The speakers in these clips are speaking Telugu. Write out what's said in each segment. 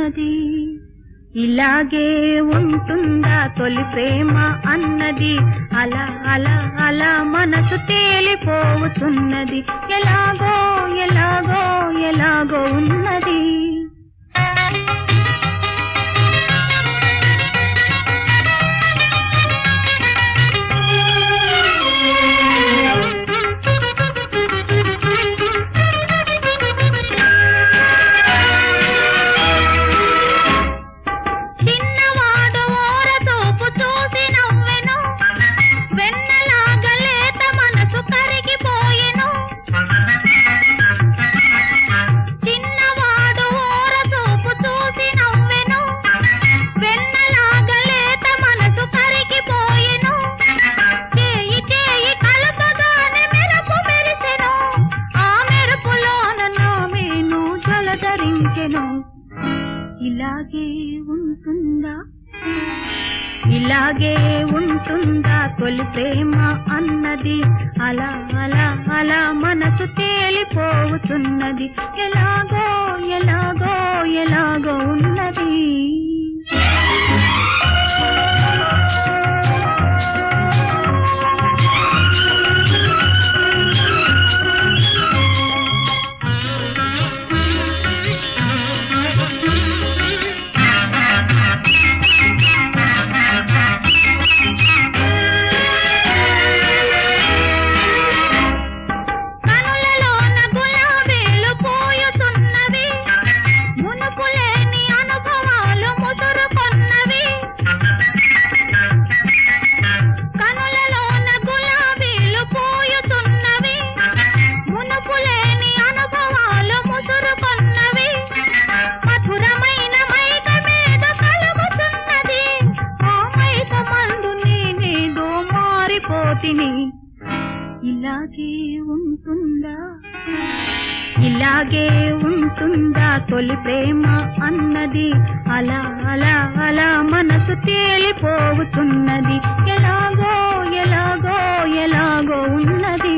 ఉన్నది ఇలాగే ఉంటుందా తొలి ప్రేమ అన్నది అలా అలా అలా మనసు తేలిపోతున్నది ఎలాగో ఎలాగో ఎలాగో ఉన్నది చిన్నవాడు ఓరతోపు చూసి నవ్వెను వెన్నలాగా లేత మనసు కరిగిపోయెను చిన్నవాడు ఓరతోపు చూసి నవ్వెను వెన్నలాగా లేత మనసు కరిగిపోయెను చేయి చేయి కలపగానే మెరుపు మెరిసెను ఆ మెరుపులోన నా మేను జలధరించెను ఇలాగే ఉంటుందా ఇలాగే ఉంటుందా తొలి ప్రేమ అన్నది అలా అలా అలా మనసు తేలిపోతున్నది ఎలాగో ఎలాగో ఎలాగో ఉన్నది కనులలోన గులాబీలు పోయుతున్నవి మునుపు లేని అనుభవాలు ముసురుకొన్నవి కనులలోన గులాబీలు పోయుతున్నవి మునుపు లేని అనుభవాలు ముసురుకొన్నవి మధురమైన మైక మీద కలుగుతున్నది ఆ మైక మందు నేనేదో మారిపోతిని ఇలాగే ఉంటుందా ఇలాగే ఉంటుందా తొలి ప్రేమ అన్నది అలా అలా అలా మనసు తేలిపోతున్నది ఎలాగో ఎలాగో ఎలాగో ఉన్నది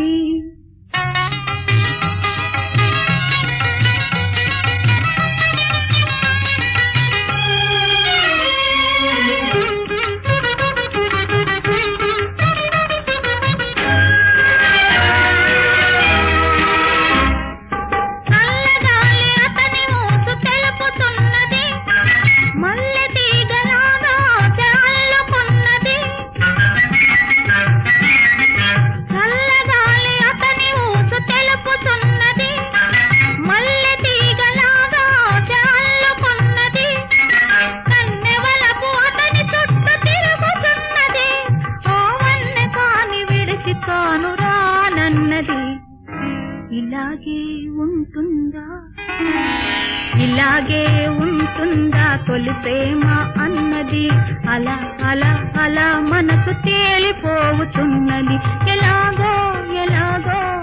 చల్లగాలి అతని ఊసు తెలుపుతున్నది మల్లె తీగలాగా ఆశ అల్లుకున్నది చల్లగాలి అతని ఊసు తెలుపుతున్నది మల్లె తీగలాగా ఆశ అల్లుకున్నది కన్నెవలపు అతని చుట్టూ తిరుగుతున్నది ఆ వన్నె కాని విడిచి తాను రానన్నది ఇలాగే ఉంటుందా ఇలాగే ఉంటుందా తొలి ప్రేమ అన్నది అలా అలా అలా మనసు తేలిపోతున్నది ఎలాగో ఎలాగో